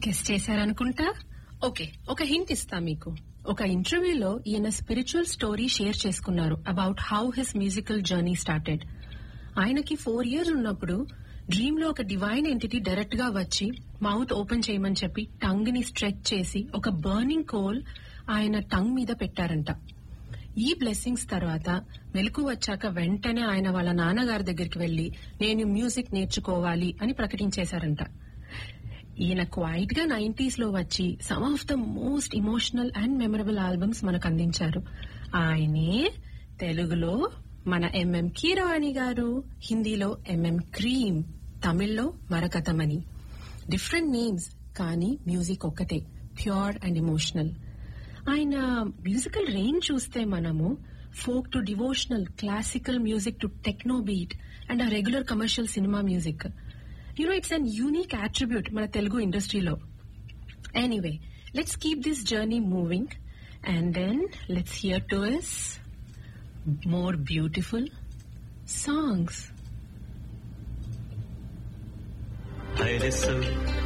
guest చేశారనుకుంటా okay ఒక hint ఇస్తా మీకు ఒక ఇంటర్వ్యూలో ఈయన స్పిరిచువల్ స్టోరీ షేర్ చేసుకున్నారు about how his musical journey started ఆయనకి ఫోర్ ఇయర్స్ ఉన్నప్పుడు డ్రీమ్ లో ఒక డివైన్ ఎంటిటీ డైరెక్ట్ గా వచ్చి మౌత్ ఓపెన్ చేయమని చెప్పి టంగ్ ని స్ట్రెచ్ చేసి ఒక బర్నింగ్ కోల్ ఆయన టంగ్ మీద పెట్టారంట ఈ బ్లెస్సింగ్స్ తర్వాత మెలకు వచ్చాక వెంటనే ఆయన వాళ్ళ నాన్నగారి దగ్గరికి వెళ్లి నేను మ్యూజిక్ నేర్చుకోవాలి అని ప్రకటించేశారంట ఈయన క్వైట్ గా నైన్టీస్ లో వచ్చి some of the most emotional and memorable albums మనకు అందించారు ఆయనే తెలుగులో మన ఎంఎం కీరవాణి గారు హిందీలో ఎంఎం క్రీమ్ తమిళ్లో మరకథమని డిఫరెంట్ నేమ్స్ కానీ మ్యూజిక్ ఒక్కటే ప్యూర్ అండ్ ఇమోషనల్ ఆయన మ్యూజికల్ రేంజ్ చూస్తే మనము folk to devotional classical music to techno beat and ఆ regular commercial cinema music you know it's an unique attribute మన తెలుగు ఇండస్ట్రీలో anyway let's keep this journey moving and then let's hear two yes more beautiful songs హైరస్సు